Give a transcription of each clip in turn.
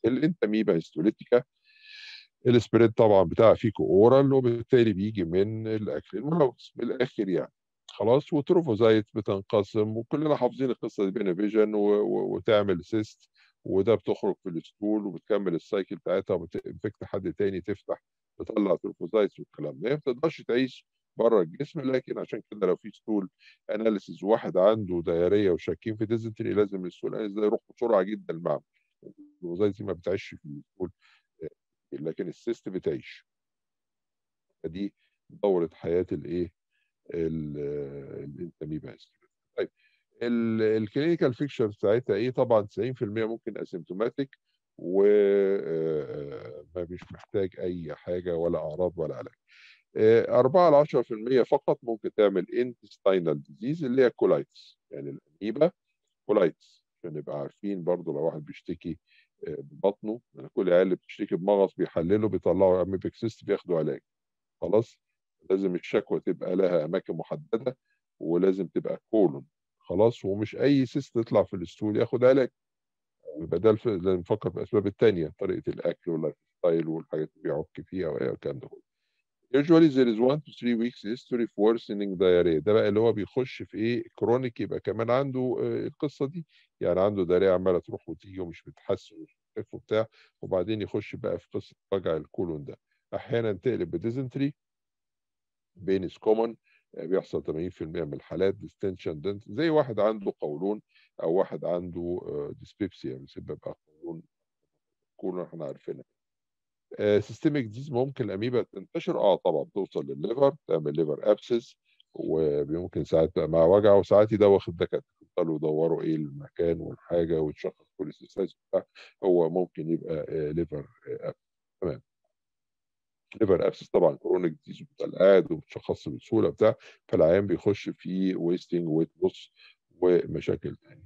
الانتاميبا هيستوليتيكا السبريد طبعا بتاع فيكو اورال وبالتالي بيجي من الاكل الملوث من الاخر يعني خلاص وتروفوزايت بتنقسم وكلنا حافظين القصه دي بين فيجن وتعمل سيست وده بتخرج في الستول وبتكمل السايكل بتاعتها وبتنفكت حد تاني تفتح تطلع تروفوزايتس والكلام ده هي ما بتقدرش تعيش بره الجسم لكن عشان كده لو في ستول اناليسيز واحد عنده دايريه وشاكين في ديزنتري لازم الستول اناليسيس ده يروح بسرعه جدا المعمل التروفوزايتس ما بتعيش في الستول لكن السيست بتعيش فدي دوره حياه الايه الانتاميبا طيب الكلينيكال فيكشر بتاعتها ايه طبعا 90% ممكن اسيمتوماتيك وما مش محتاج اي حاجه ولا اعراض ولا علاج 4 ل 10% فقط ممكن تعمل انتستينال ديزيز اللي هي كولايتس يعني الاميبا كولايتس عشان نبقى عارفين برضو لو واحد بيشتكي ببطنه يعني كل العيال اللي بتشتكي بمغص بيحللوا بيطلعوا اميبيك سيست بياخدوا علاج خلاص لازم الشكوى تبقى لها اماكن محدده ولازم تبقى كولون خلاص ومش اي سيست تطلع في الستول ياخد علاج يبقى ده لازم نفكر في الاسباب الثانيه طريقه الاكل واللايف ستايل والحاجات اللي بيعك فيها والكلام ده كله usually there is 1 to 3 weeks history of worsening diarrhea ده بقى اللي هو بيخش في ايه كرونيك يبقى كمان عنده آه القصه دي يعني عنده دايريه عماله تروح وتيجي ومش بتحسن ومش بتخف وبتاع وبعدين يخش بقى في قصه وجع الكولون ده احيانا تقلب بديزنتري بينس كومن بيحصل 80% من الحالات ديستنشن دنت زي واحد عنده قولون او واحد عنده ديسبيبسيا بيسبب قولون كولون احنا عارفينها سيستميك ديز ممكن الاميبا تنتشر اه طبعا توصل للليفر تعمل ليفر ابسس وممكن ساعات بقى مع وجع وساعات يدوخ الدكاتره يفضلوا يدوروا ايه المكان والحاجه وتشخص كل سايز بتاع هو ممكن يبقى ليفر ابسس تمام ليفر ابسس طبعا كرونيك ديز بتقعد وبتشخص بسهوله بتاع فالعيان بيخش في ويستنج ويت لوس ومشاكل ثانيه.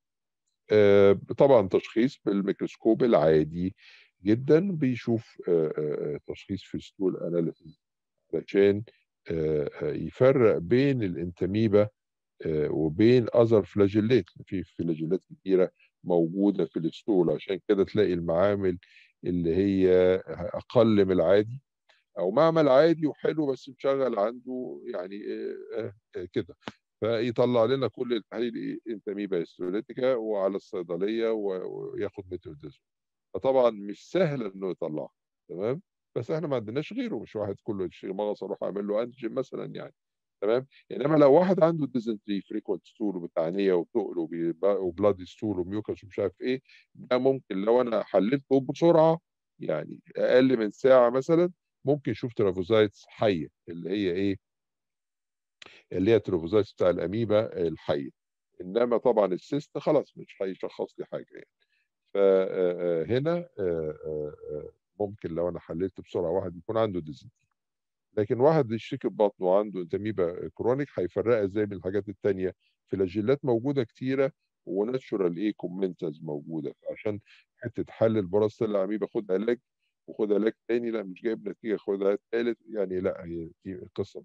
آه طبعا تشخيص بالميكروسكوب العادي جدا بيشوف آه آه تشخيص في ستول اناليسيس علشان يفرق بين الانتاميبا وبين اذر فلاجيلات في فلاجيلات كتيره موجوده في الستول عشان كده تلاقي المعامل اللي هي اقل من العادي او معمل عادي وحلو بس مشغل عنده يعني كده فيطلع لنا كل التحاليل انتاميبا هيستوليتيكا وعلى الصيدليه وياخد ميتوديزون فطبعا مش سهل انه يطلعها تمام بس احنا ما عندناش غيره مش واحد كله يشتري مغص اروح اعمل له انتيجين مثلا يعني تمام انما لو واحد عنده ديزنتري فريكونت ستول وبتعنيه وتقل وبلادي ستول وميوكس ومش عارف ايه ده ممكن لو انا حللته بسرعه يعني اقل من ساعه مثلا ممكن يشوف ترافوزايتس حيه اللي هي ايه اللي هي ترافوزايتس بتاع الاميبا الحيه انما طبعا السيست خلاص مش هيشخص لي حاجه يعني فهنا ممكن لو انا حللت بسرعه واحد يكون عنده ديزنتري لكن واحد يشتكي ببطنه وعنده انتاميبا كرونيك هيفرقها ازاي من الحاجات التانية فلاجيلات موجوده كتيره وناتشورال ايه كومنتز موجوده فعشان حته حلل براس الاميبا خد علاج وخد علاج تاني لا مش جايب نتيجه خد علاج تالت يعني لا هي دي القصه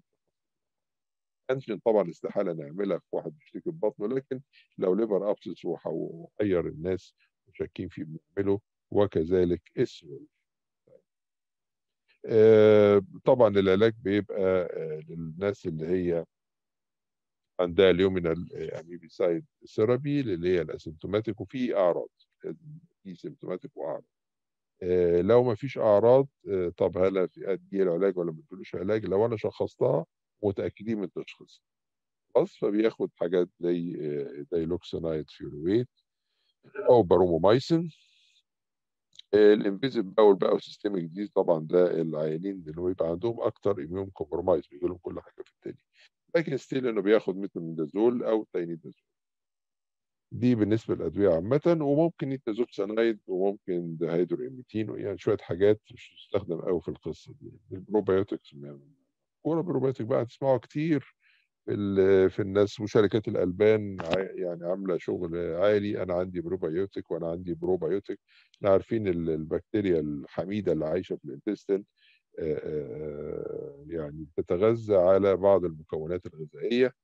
انجن طبعا استحاله نعملها في واحد بيشتكي ببطنه لكن لو ليفر ابسس وحير الناس شاكين فيه بنعمله وكذلك اسم آه طبعا العلاج بيبقى آه للناس اللي هي عندها اليومينال اميبيسايد ثيرابي اللي هي الاسيمتوماتيك وفي اعراض في سيمتوماتيك واعراض آه لو ما فيش اعراض طب هل ادي العلاج ولا ما اديلوش علاج لو انا شخصتها متاكدين من التشخيص خلاص فبياخد حاجات زي دايلوكسينايد فيورويت او بارومومايسين الانفيزيف باول بقى وسيستميك ديز طبعا ده العيانين اللي هو يبقى عندهم اكتر اميون كومبرومايز بيجي لهم كل حاجه في التاني لكن ستيل انه بياخد ميتونيدازول او تاينيدازول دي بالنسبه للادويه عامه وممكن يتازوبسانايد وممكن دهيدرواميتين يعني شويه حاجات مش بتستخدم قوي في القصه دي البروبايوتكس كوره بروبايوتك بقى هتسمعوا كتير في في الناس وشركات الالبان يعني عامله شغل عالي انا عندي بروبايوتيك وانا عندي بروبايوتيك احنا عارفين البكتيريا الحميده اللي عايشه في الانتستين يعني بتتغذى على بعض المكونات الغذائيه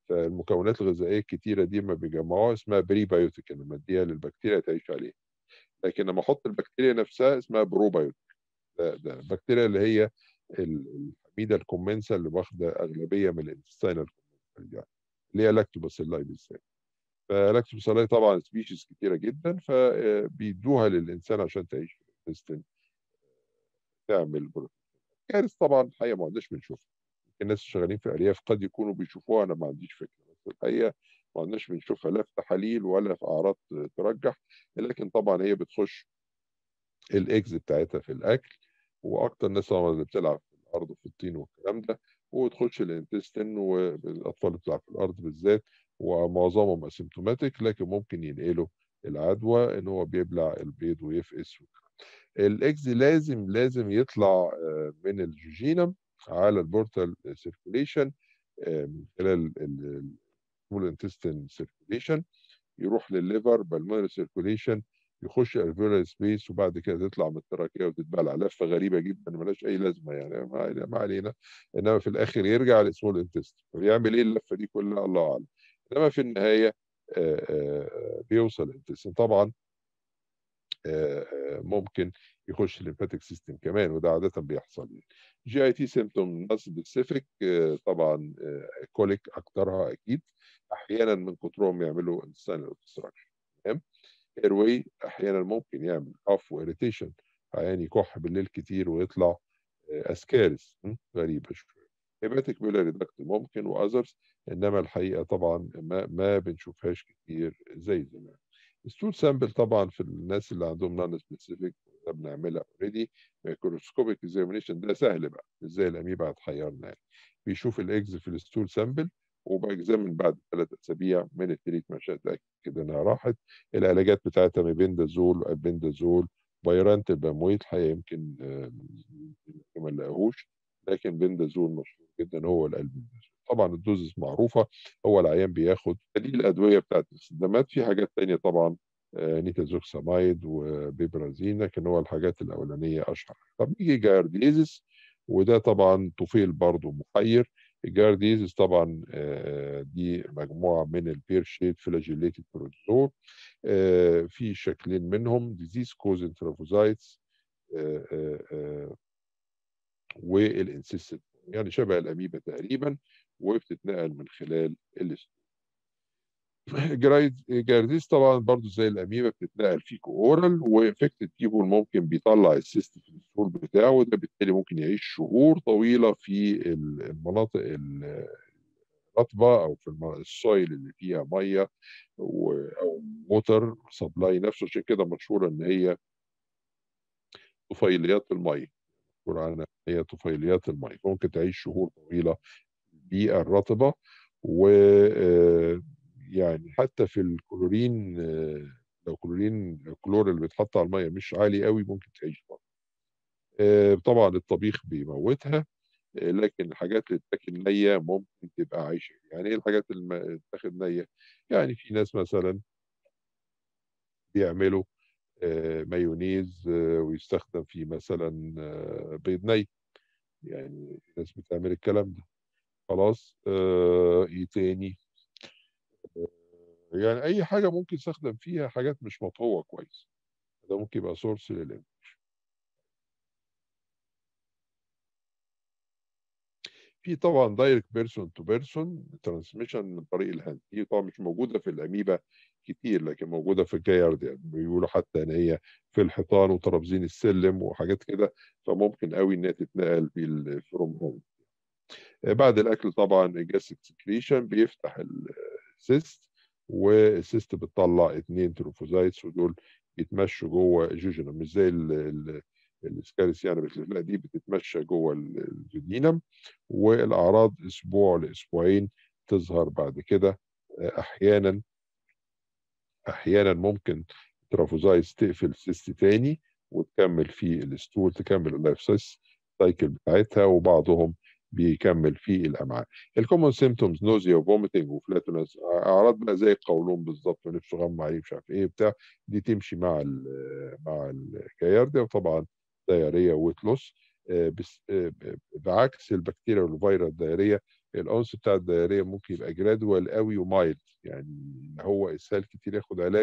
فالمكونات الغذائيه الكتيره دي ما بيجمعوها اسمها بريبايوتيك لما اديها للبكتيريا تعيش عليها لكن لما احط البكتيريا نفسها اسمها بروبايوتيك ده, ده البكتيريا اللي هي الحميده الكومنسا اللي واخده اغلبيه من الانتستينال يعني اللي هي لاكتوباسيلاي بالذات فلاكتوباسيلاي طبعا سبيشيز كتيره جدا فبيدوها للانسان عشان تعيش في الانتستين تعمل بروتين كارث طبعا الحقيقه ما عندناش بنشوفها الناس شغالين في الارياف قد يكونوا بيشوفوها انا ما عنديش فكره بس الحقيقه ما عندناش بنشوفها لا في تحاليل ولا في اعراض ترجح لكن طبعا هي بتخش الاكز بتاعتها في الاكل واكتر ناس طبعا اللي بتلعب في الارض في الطين والكلام ده وتخش الانتستين والاطفال اللي بتلعب في الارض بالذات ومعظمهم اسيمتوماتيك لكن ممكن ينقلوا العدوى ان هو بيبلع البيض ويفقس الاكز لازم لازم يطلع من الجوجينم على البورتال سيركوليشن من خلال الفول انتستين سيركوليشن يروح للليفر بالمونري سيركوليشن يخش الفيرال سبيس وبعد كده تطلع من التراكيه وتتبلع لفه غريبه جدا ملهاش اي لازمه يعني ما علينا انما في الاخر يرجع لسمول انتست فبيعمل ايه اللفه دي كلها الله اعلم انما في النهايه بيوصل الانتستين طبعا ممكن يخش الليمفاتيك سيستم كمان وده عاده بيحصل يعني جي اي تي سيمتوم ناس سبيسيفيك طبعا كوليك اكترها اكيد احيانا من كترهم يعملوا انسان اوبستراكشن تمام ايرواي احيانا ممكن يعمل كاف واريتيشن عيان يكح بالليل كتير ويطلع اسكارس غريبه شويه هيباتيك بيلاري داكت ممكن واذرز انما الحقيقه طبعا ما, ما بنشوفهاش كتير زي زمان الستول سامبل طبعا في الناس اللي عندهم نون سبيسيفيك ده بنعملها اوريدي ميكروسكوبيك اكزامينيشن ده سهل بقى ازاي الاميبا هتحيرنا يعني بيشوف الاكز في الستول سامبل وباكزامن بعد ثلاث اسابيع من التريتمنت عشان اتاكد انها راحت العلاجات بتاعتها ميبندازول والبندازول بايرانت البامويد الحقيقه يمكن ما نلاقيهوش لكن بندازول مشهور جدا هو الالبندازول طبعا الدوزز معروفه هو العيان بياخد دي الادويه بتاعت الاستخدامات في حاجات تانية طبعا نيتازوكسامايد وبيبرازين لكن هو الحاجات الاولانيه اشهر طب نيجي جارديزس وده طبعا طفيل برضه محير الجارديزس طبعا دي مجموعه من البير شيد فلاجيليتد بروتوزور في شكلين منهم ديزيز كوز انترافوزايتس والانسيستد يعني شبه الاميبا تقريبا وبتتنقل من خلال الاستول جارديز طبعا برضو زي الاميبا بتتنقل فيكو اورال وانفكتد بيبول ممكن بيطلع السيست في الستول بتاعه وده بالتالي ممكن يعيش شهور طويله في المناطق الرطبه او في السويل اللي فيها ميه او موتر سبلاي نفسه عشان كده مشهوره ان هي طفيليات الميه مشهوره عنها هي طفيليات الميه ممكن تعيش شهور طويله في البيئه الرطبه و يعني حتى في الكلورين لو كلورين الكلور اللي بيتحط على الميه مش عالي قوي ممكن تعيش برضه طبعا الطبيخ بيموتها لكن الحاجات اللي تتاكل نيه ممكن تبقى عايشه يعني ايه الحاجات اللي تتاخد نيه يعني في ناس مثلا بيعملوا مايونيز ويستخدم فيه مثلا بيض ني يعني ناس بتعمل الكلام ده خلاص ايه تاني يعني اي حاجه ممكن تستخدم فيها حاجات مش مطهوه كويس ده ممكن يبقى سورس للانفكشن في طبعا دايركت بيرسون تو بيرسون ترانسميشن من طريق الهاند دي طبعا مش موجوده في الاميبا كتير لكن موجوده في الجيارد يعني بيقولوا حتى ان هي في الحيطان وترابزين السلم وحاجات كده فممكن قوي انها تتنقل بالفروم هوم بعد الاكل طبعا الجاستيك سكريشن بيفتح السيست والسيست بتطلع اثنين تروفوزايتس ودول بيتمشوا جوه الجوجينم مش زي السكاريسيانا لا دي بتتمشى جوه الجدينم والاعراض اسبوع لاسبوعين تظهر بعد كده احيانا احيانا ممكن ترافوزايتس تقفل سيست تاني وتكمل في الستول تكمل اللايف سايكل بتاعتها وبعضهم بيكمل في الامعاء الكومون سيمتومز نوزيا وفوميتنج وفلاتونس اعراض بقى زي القولون بالظبط ونفسه غمى عليه مش عارف ايه بتاع دي تمشي مع ال مع الجيارديا وطبعا دايريه ويت بس بعكس البكتيريا والفيروس الدايريه الانس بتاع الدايريه ممكن يبقى جرادوال قوي ومايلد يعني هو اسهال كتير ياخد علاج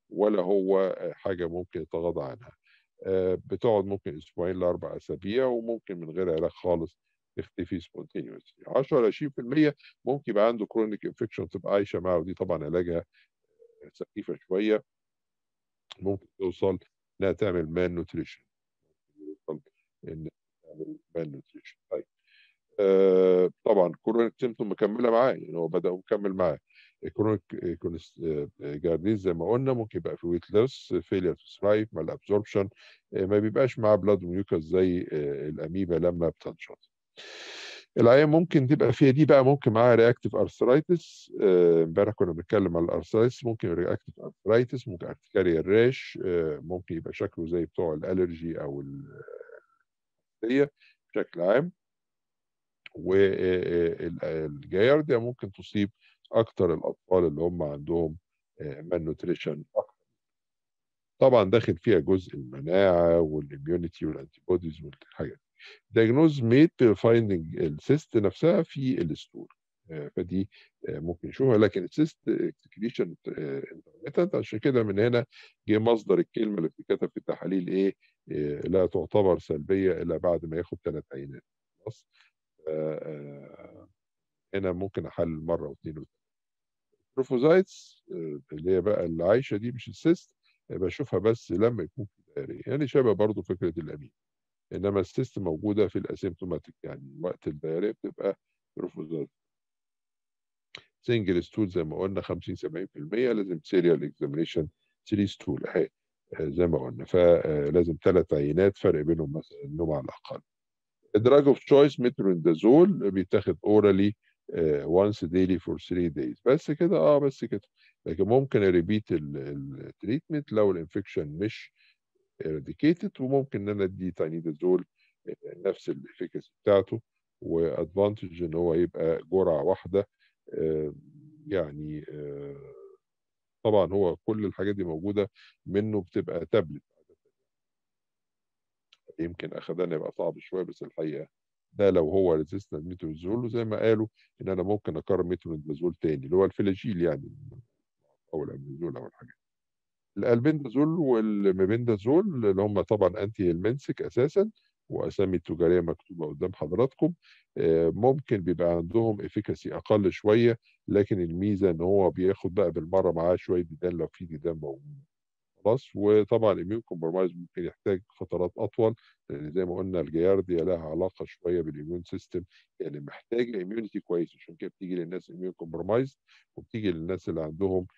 ولا هو حاجة ممكن يتغاضى عنها بتقعد ممكن أسبوعين لأربع أسابيع وممكن من غير علاج خالص تختفي سبونتينيوسلي 10 ل 20% ممكن يبقى عنده كرونيك انفكشن تبقى عايشة معاه ودي طبعا علاجها سخيفة شوية ممكن توصل انها تعمل مان نوتريشن يوصل ان تعمل مان نوتريشن طيب آه طبعا كرونيك سيمتوم مكمله معاه يعني هو بدا ومكمل معاه كرونيك جارديز زي ما قلنا ممكن يبقى في ويت لوس فيلير تو ثرايف مال ابزوربشن ما بيبقاش معاه بلاد ميوكس زي آه الاميبا لما بتنشط العيان ممكن تبقى فيها دي بقى ممكن معاها رياكتيف ارثرايتس امبارح كنا بنتكلم على الارثرايتس ممكن رياكتيف ارثرايتس ممكن ارتكاريا الريش ممكن يبقى شكله زي بتوع الالرجي او الحساسيه بشكل عام والجيارديا ممكن تصيب اكتر الاطفال اللي هم عندهم مان نوتريشن اكتر طبعا داخل فيها جزء المناعه والاميونيتي والانتي بوديز والحاجات diagnose made finding السيست نفسها في الستول فدي ممكن نشوفها لكن السيست اكسكريشن انترميتنت عشان كده من هنا جه مصدر الكلمه اللي بتتكتب في التحاليل ايه لا تعتبر سلبيه الا بعد ما ياخد ثلاث عينات خلاص هنا ممكن احلل مره واثنين وثلاثه البروفوزايتس اللي هي بقى اللي عايشه دي مش السيست بشوفها بس لما يكون في دائريه يعني شبه برضه فكره الامين انما السيست موجوده في الاسيمتوماتيك يعني وقت الدايريه بتبقى بروفوزايت سنجل ستول زي ما قلنا 50 70% لازم سيريال اكزامينيشن 3 ستول اهي زي ما قلنا فلازم ثلاث عينات فرق بينهم مثلا النوم على الاقل الدراج اوف تشويس متروندازول بيتاخد اورالي وانس ديلي فور 3 دايز بس كده اه بس كده لكن ممكن ريبيت التريتمنت لو الانفكشن مش eradicated وممكن ان انا ادي تاينيدازول نفس الافيكاسي بتاعته وادفانتج ان هو يبقى جرعه واحده يعني طبعا هو كل الحاجات دي موجوده منه بتبقى تابلت يمكن اخدان يبقى صعب شويه بس الحقيقه ده لو هو ريزيستنت ميترونيدازول وزي ما قالوا ان انا ممكن اكرر ميترونيدازول تاني اللي هو الفلاجيل يعني او الاميزول او الحاجات الالبندازول والميبندازول اللي هم طبعا انتي المنسك اساسا واسامي التجاريه مكتوبه قدام حضراتكم ممكن بيبقى عندهم افيكاسي اقل شويه لكن الميزه ان هو بياخد بقى بالمره معاه شويه ديدان لو في ديدان موجود خلاص وطبعا الاميون كومبرمايز ممكن يحتاج فترات اطول لان زي ما قلنا الجيارديا لها علاقه شويه بالاميون سيستم يعني محتاجه اميونيتي كويس عشان كده بتيجي للناس اميون كومبرمايز وبتيجي للناس اللي عندهم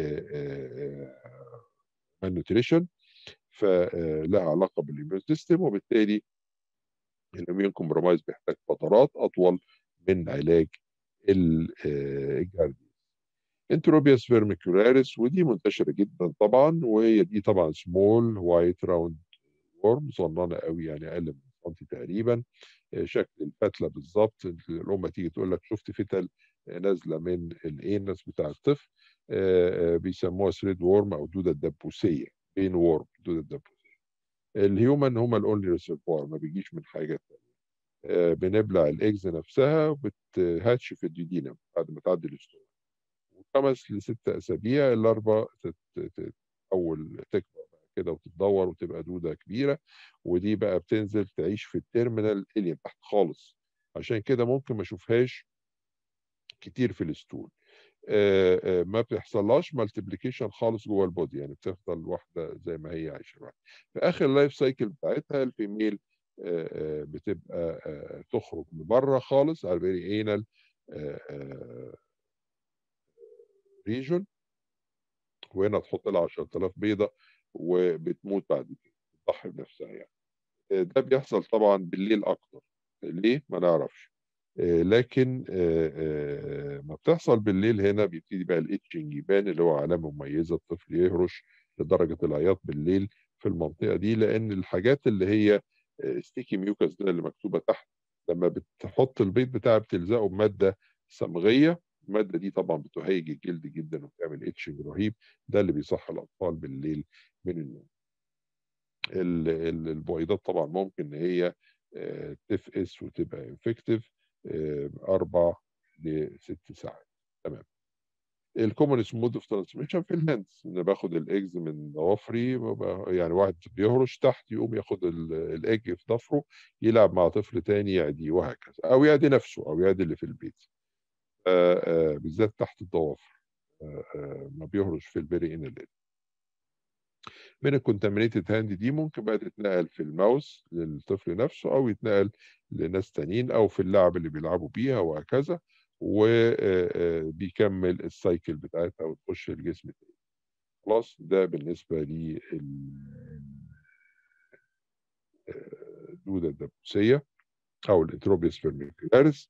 نوتريشن فلها علاقه بالاميون سيستم وبالتالي الاميون كومبرمايز بيحتاج فترات اطول من علاج الجارديا انتروبياس فيرميكولاريس ودي منتشره جدا طبعا وهي دي طبعا سمول وايت راوند ورم صغننه قوي يعني اقل من سنتي تقريبا شكل الفتله بالظبط الام تيجي تقول لك شفت فتل نازله من الانس بتاع الطفل بيسموها ثريد وورم او دوده الدبوسيه بين وورم دوده الدبوسيه الهيومن هم الاونلي ريسيرفوار ما بيجيش من حاجه ثانيه بنبلع الاجز نفسها وبتهاتش في الديدينم بعد ما تعدي الاستواء وخمس لست اسابيع اللارفا اول تكبر كده وتتدور وتبقى دوده كبيره ودي بقى بتنزل تعيش في التيرمينال الين تحت خالص عشان كده ممكن ما اشوفهاش كتير في الستول آآ آآ ما بيحصلهاش مالتيبليكيشن خالص جوه البودي يعني بتفضل واحده زي ما هي عايشه معاها في اخر اللايف سايكل بتاعتها الفيميل آآ بتبقى تخرج من بره خالص على الفيري انال ريجون وهنا تحط لها 10000 بيضه وبتموت بعد كده بتضحي بنفسها يعني ده بيحصل طبعا بالليل اكتر ليه ما نعرفش لكن ما بتحصل بالليل هنا بيبتدي بقى الاتشنج يبان اللي هو علامه مميزه الطفل يهرش لدرجه العياط بالليل في المنطقه دي لان الحاجات اللي هي ستيكي ميوكس ده اللي مكتوبه تحت لما بتحط البيض بتاعها بتلزقه بماده صمغيه الماده دي طبعا بتهيج الجلد جدا وبتعمل اتشنج رهيب ده اللي بيصحي الاطفال بالليل من النوم البويضات طبعا ممكن ان هي تفقس وتبقى انفكتيف اربع لست ساعات تمام الكومنست مود اوف ترانسميشن في الهاندز ان باخد الايجز من ضوافري وب- يعني واحد بيهرش تحت يقوم ياخد ال- الايج في ضفره يلعب مع طفل تاني يعديه وهكذا او يعدي نفسه او يعدي اللي في البيت آه، آه، بالذات تحت الضوافر آه، آه، ما بيهرش في البري ان من الكونتامينيتد هاند دي ممكن بقى تتنقل في الماوس للطفل نفسه او يتنقل لناس تانيين او في اللعب اللي بيلعبوا بيها وهكذا وبيكمل السايكل بتاعتها وتخش الجسم تاني خلاص ده بالنسبه لي الدوده الدبوسيه او الانتروبيس فيرميكولاريس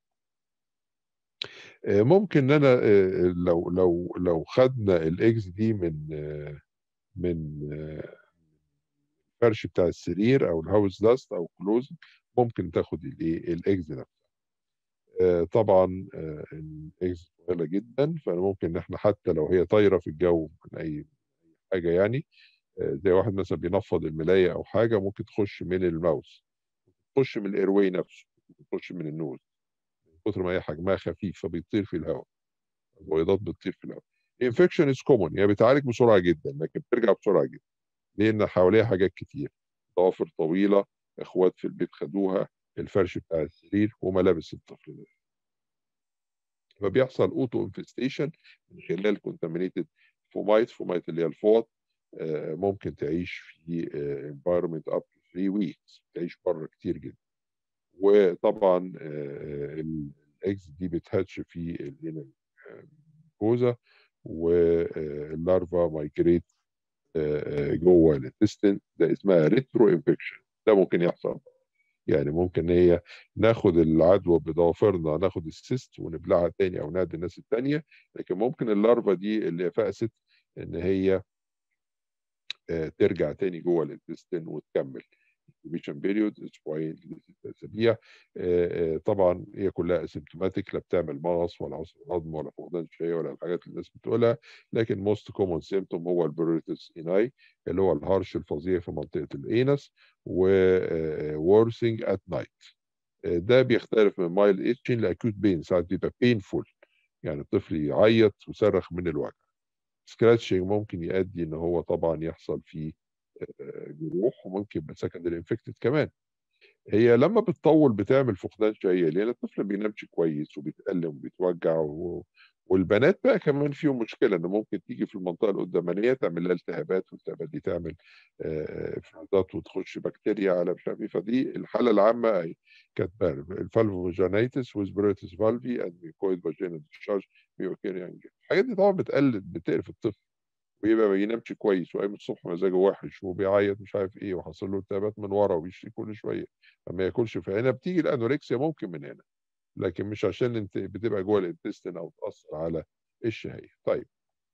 ممكن ان انا آه، لو لو لو خدنا الاكس دي من آه، من آه، الفرش بتاع السرير او الهاوس داست او كلوز ممكن تاخد الايه الاكس نفسها آه، طبعا آه، الاكس صغيره جدا فانا ممكن ان احنا حتى لو هي طايره في الجو من اي حاجه يعني آه، زي واحد مثلا بينفض الملايه او حاجه ممكن تخش من الماوس تخش من الايرواي نفسه تخش من النوز من كتر ما هي حجمها خفيف فبيطير في الهواء البويضات بتطير في الهواء الانفكشن از كومون هي بتعالج بسرعه جدا لكن بترجع بسرعه جدا لان حواليها حاجات كتير ضوافر طويله اخوات في البيت خدوها الفرش بتاع السرير وملابس الطفل ده فبيحصل اوتو انفستيشن من خلال كونتامينيتد فومايت فومايت اللي هي الفوط آه، ممكن تعيش في انفايرمنت اب تو 3 ويكس تعيش بره كتير جدا وطبعا الاكس دي بتهاتش في الانال كوزا واللارفا مايجريت جوه الانتستين ده اسمها ريترو انفكشن ده ممكن يحصل يعني ممكن هي ناخد العدوى بضوافرنا ناخد السيست ونبلعها تاني او نعدي الناس التانية لكن ممكن اللارفا دي اللي فقست ان هي آه، ترجع تاني جوه الانتستين وتكمل incubation بيريود اسبوعين لست اسابيع آه، آه، طبعا هي كلها اسيمتوماتيك لا بتعمل مغص ولا عسر هضم ولا فقدان شهيه ولا الحاجات اللي الناس بتقولها لكن موست كومون سيمتوم هو البريتس اناي اللي هو الهرش الفظيع في منطقه الانس وورسنج ات نايت ده بيختلف من مايل ايتشن لاكيوت بين ساعات بيبقى بينفول يعني الطفل يعيط ويصرخ من الوجع سكراتشنج ممكن يؤدي ان هو طبعا يحصل فيه آه، جروح وممكن يبقى سكندري انفكتد كمان هي لما بتطول بتعمل فقدان شهيه لان الطفل ما بينامش كويس وبيتألم وبيتوجع و... والبنات بقى كمان فيهم مشكله ان ممكن تيجي في المنطقه القدامانيه تعمل لها التهابات والالتهابات دي تعمل آه، افرازات وتخش بكتيريا على مش عارف ايه فدي الحاله العامه أهي كاتبه الفالفوجينيتس وسبريتس فالفي اند ميكويد فاجينا ديشارج ميوكيريان الحاجات دي طبعا بتقلد بتقرف الطفل ويبقى ما بينامش كويس وقايم الصبح مزاجه وحش وبيعيط مش عارف ايه وحصل له التهابات من ورا وبيشتكي كل شويه فما ياكلش فهنا بتيجي الانوركسيا ممكن من هنا لكن مش عشان انت بتبقى جوه الانتستين او تاثر على الشهيه طيب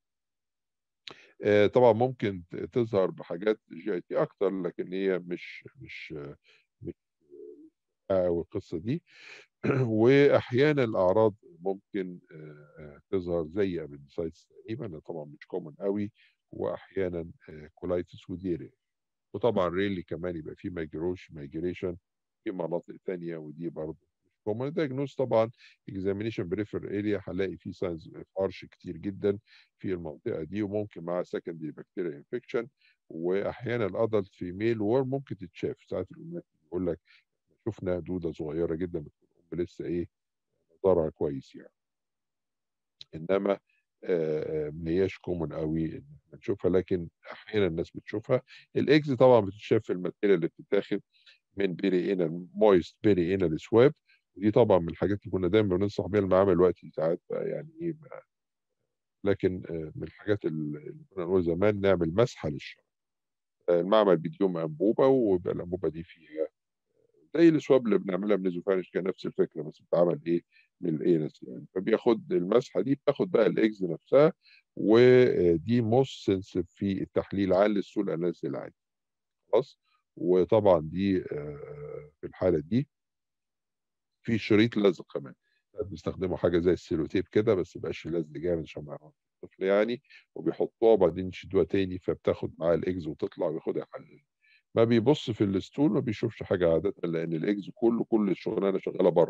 آه، طبعا ممكن ت- تظهر بحاجات جي اي تي اكتر لكن هي مش مش مش قوي القصه دي واحيانا الاعراض ممكن آه، آه، تظهر زي ابندسايتس تقريبا طبعا مش كومن قوي واحيانا كولايتس وديري وطبعا ريلي كمان يبقى في مايجروش مايجريشن في مناطق ثانيه ودي برضه مش كومن دايجنوز طبعا اكزامينيشن بريفر اريا هلاقي في ساينز هارش كتير جدا في المنطقه دي وممكن معاها سكندري بكتيريا انفكشن واحيانا الادلت فيميل وور ممكن تتشاف ساعات الامهات يقول لك شفنا دوده صغيره جدا بتكون الام لسه ايه نظرها كويس يعني انما آه، آه، ما هياش كومن قوي ان احنا نشوفها لكن احيانا الناس بتشوفها الاكس طبعا بتتشاف في الماتيريال اللي بتتاخد من بيري انال مويست بيري انال سواب ودي طبعا من الحاجات اللي كنا دايما بننصح بيها المعامل دلوقتي ساعات بقى يعني ايه بقى. لكن آه، من الحاجات اللي كنا نقول زمان نعمل مسحه للشعر آه، المعمل بيديهم انبوبه ويبقى الانبوبه دي فيها زي السواب اللي بنعملها من النيزوفارينج كان نفس الفكره بس بتتعمل ايه من الانس يعني فبياخد المسحه دي بتاخد بقى الاكز نفسها ودي موست سنسيف في التحليل عن للسول اناليسيس العادي خلاص وطبعا دي آه، في الحاله دي في شريط لزق كمان بيستخدموا حاجه زي السيلوتيب كده بس مبقاش لزق جامد عشان ما يعرفش الطفل يعني وبيحطوها وبعدين يشدوها تاني فبتاخد معاها الاكز وتطلع وياخدها يحلل ما بيبص في الستول ما بيشوفش حاجه عاده لان الاكز كله كل الشغلانه شغاله بره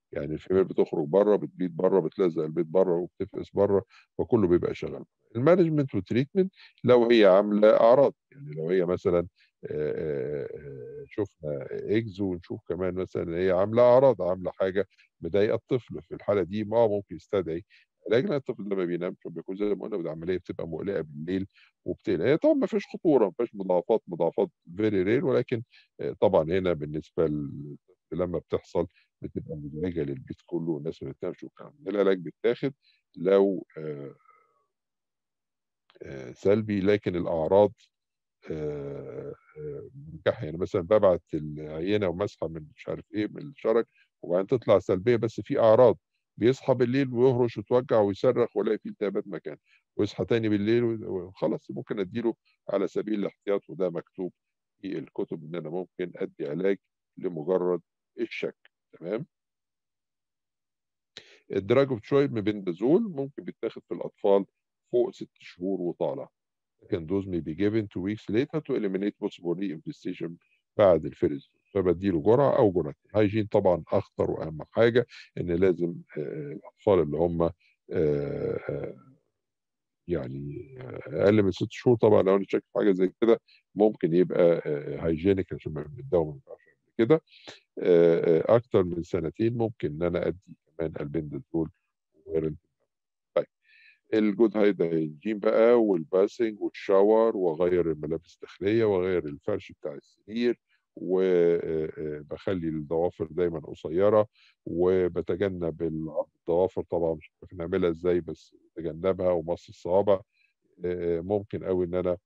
يعني الفيميل بتخرج برّه، بتبيض برّه، بتلزق البيض برّه وبتفقس برّه، فكُلّه بيبقى شغال. الmanagement والtreatment لو هي عاملة أعراض، يعني لو هي مثلًا آآ آآ شُفنا eggs ونشوف كمان مثلًا هي عاملة أعراض، عاملة حاجة مضايقة الطفل، في الحالة دي آه ممكن يستدعي علاج، لأن الطفل ده ما بينامش وبيكون زي ما قُلنا والعملية بتبقى مُقلقة بالليل وبتقلق. هي طبعًا ما فيش خطورة، ما فيهاش مضاعفات، مضاعفات very rare ولكن آآ طبعًا هنا بالنسبة للطفل لمّا بتحصل بتبقى مزعجة للبيت كُلّه والناس ما بتنامش والكلام ده. العلاج بيتاخد لو آآ آآ سلبي، لكن الأعراض آآ آآ مُرجحة، يعني مثلًا بابعت العينة وماسحة من مش عارف إيه، من الشرج وبعدين تطلع سلبية بس في أعراض، بيصحى بالليل ويهرش ويتوجع ويصرّخ والاقي في التهابات مكانها، ويصحى تاني بالليل و وخلاص ممكن أدّي له على سبيل الاحتياط وده مكتوب في الكُتب إن أنا ممكن أدّي علاج لمجرد الشك، تمام؟ الdrug of choice mebendazole ممكن بيتاخد في الأطفال فوق 6 شهور وطالع. second dose may be given 2 weeks later to eliminate possible reinfestation بعد الfirst dose فبادّي له جرعة أو جرعتين. hygiene طبعًا أخطر وأهم حاجة، إن لازم آآ الأطفال اللي هم آآ آآ يعني أقل من 6 شهور طبعًا لو أنا شاكك في حاجة زي كده ممكن يبقى آآ hygienic عشان ما الدوا ما ينفعش قبل كده. آآ آآ أكتر من سنتين ممكن إن أنا أدّي كمان albendazole وغير طيب الgood hygiene بقى والbathing والshower وأغيّر الملابس الداخلية وأغيّر الفرش بتاع السرير و آآ آآ باخلّي الضوافر دايمًا قصيّرة وباتجنب ال الضوافر طبعًا مش عارف نعملها إزاي بس باتجنبها ومَص الصوابع. آآ ممكن أوي إن أنا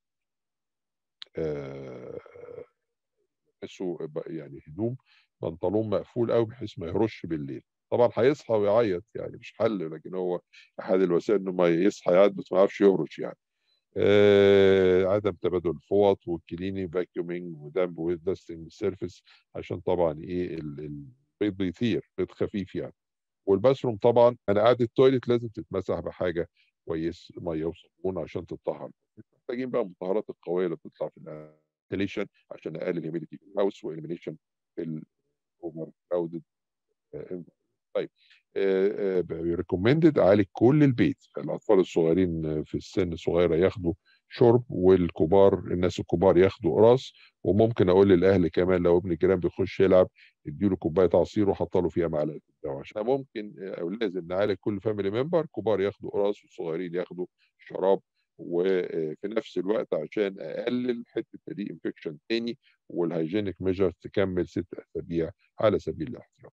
آآ ألبسه ب يعني هدوم بنطلون مقفول أوي بحيث ما يهرش بالليل. طبعًا هيصحى ويعيّط يعني مش حَل، لكن هو أحد الوسائل إنه ما يصحى يعيّط بس ما يعرفش يهرش يعني. آآ عدم تبادل الفوط والcleaning vacuuming ودَمْ وdusting الsurface عشان طبعًا إيه ال البيض بيطير، بيض خفيف يعني. والbathroom طبعًا منقعات الtoilet لازم تتمسح بحاجة كويس مَيّة وصابون عشان تتطهّر. محتاجين بقى المطهّرات القوية اللي بتطلع في الventilation عشان أقلل humidity في الhouse وelimination في الovercrowded آآ طيب آآ آآ ب recommended أعالج كل البيت، الأطفال الصغيرين في السن صغيرة ياخدوا شُرب والكبار الناس الكبار ياخدوا قراص، وممكن أقول للأهل كمان لو ابن الجيران بيخش يلعب ادّي له كوباية عصير وحط له فيها معلقة الدوا عشان ممكن أو لازم نعالج كل family member كبار ياخدوا قراص والصغيرين ياخدوا شراب، وفي نفس الوقت عشان أقلل حتّة الreinfection تاني والhygienic measures تكمّل 6 أسابيع على سبيل الاحتياط.